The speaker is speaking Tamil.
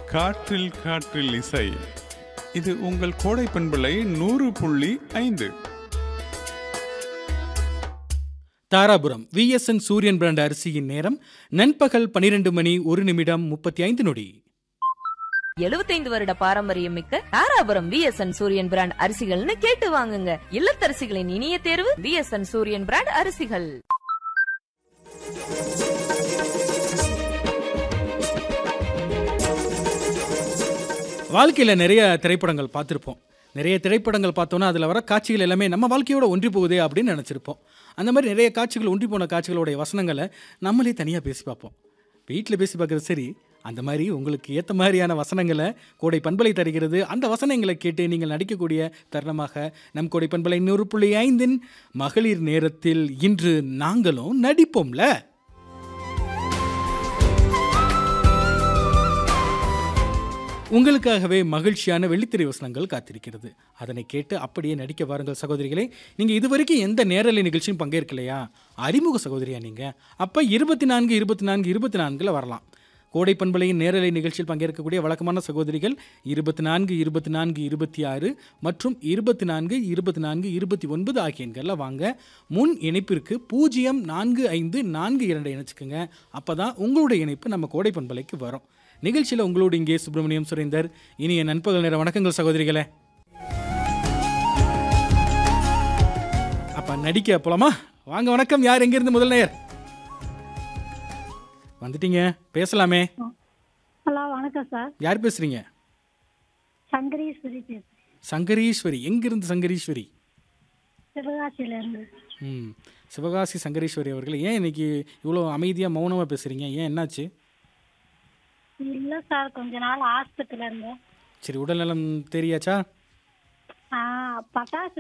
காற்றில் காற்றில் இசை இது உங்கள் கோடை பண்பலை நூறு புள்ளி ஐந்து தாராபுரம் விஎஸ்என் சூரியன் பிராண்ட் அரிசியின் நேரம் நண்பகல் பனிரெண்டு மணி ஒரு நிமிடம் முப்பத்தி ஐந்து நொடி எழுபத்தைந்து வருட பாரம்பரியம் மிக்க தாராபுரம் விஎஸ்என் சூரியன் பிராண்ட் அரிசிகள்னு கேட்டு வாங்குங்க இல்லத்தரசிகளின் இனிய தேர்வு விஎஸ்என் சூரியன் பிராண்ட் அரிசிகள் வாழ்க்கையில் நிறைய திரைப்படங்கள் பார்த்துருப்போம் நிறைய திரைப்படங்கள் பார்த்தோன்னா அதில் வர காட்சிகள் எல்லாமே நம்ம வாழ்க்கையோட ஒன்றி போகுதே அப்படின்னு நினச்சிருப்போம் அந்த மாதிரி நிறைய காட்சிகள் ஒன்றி போன காட்சிகளுடைய வசனங்களை நம்மளே தனியாக பேசி பார்ப்போம் வீட்டில் பேசி பார்க்குறது சரி அந்த மாதிரி உங்களுக்கு ஏற்ற மாதிரியான வசனங்களை கோடை பண்பலை தருகிறது அந்த வசனங்களை கேட்டு நீங்கள் நடிக்கக்கூடிய தருணமாக நம் கோடை பண்பலை நூறு புள்ளி ஐந்தின் மகளிர் நேரத்தில் இன்று நாங்களும் நடிப்போம்ல உங்களுக்காகவே மகிழ்ச்சியான வெள்ளித்திரை வசனங்கள் காத்திருக்கிறது அதனை கேட்டு அப்படியே நடிக்க வாருங்கள் சகோதரிகளே நீங்கள் இதுவரைக்கும் எந்த நேரலை நிகழ்ச்சியும் பங்கேற்கலையா அறிமுக சகோதரியா நீங்கள் அப்போ இருபத்தி நான்கு இருபத்தி நான்கு இருபத்தி நான்கில் வரலாம் கோடை பண்பலையின் நேரலை நிகழ்ச்சியில் பங்கேற்கக்கூடிய வழக்கமான சகோதரிகள் இருபத்தி நான்கு இருபத்தி நான்கு இருபத்தி ஆறு மற்றும் இருபத்தி நான்கு இருபத்தி நான்கு இருபத்தி ஒன்பது ஆகிய எண்களில் வாங்க முன் இணைப்பிற்கு பூஜ்ஜியம் நான்கு ஐந்து நான்கு இரண்டு இணைச்சிக்கோங்க அப்போ தான் உங்களுடைய இணைப்பு நம்ம கோடை பண்பலைக்கு வரும் நிகழ்ச்சியில் உங்களோடு இங்கே சுப்பிரமணியம் சுரேந்தர் இனிய நண்பகல் நேர வணக்கங்கள் சகோதரிகளே அப்ப நடிக்க போலாமா வாங்க வணக்கம் யார் எங்கிருந்து முதல் நேயர் வந்துட்டீங்க பேசலாமே ஹலோ வணக்கம் சார் யார் பேசுறீங்க சங்கரீஸ்வரி பேசுறேன் சங்கரீஸ்வரி எங்கிருந்து சங்கரீஸ்வரி சிவகாசியிலேருந்து ம் சிவகாசி சங்கரீஸ்வரி அவர்கள் ஏன் இன்னைக்கு இவ்வளோ அமைதியாக மௌனமாக பேசுகிறீங்க ஏன் என்னாச்சு இல்லை சார் கொஞ்ச நாள் ஹாஸ்பிட்டலில் இருந்தேன் சரி உடல்நலம் தெரியாச்சா ஆ பட்டாசு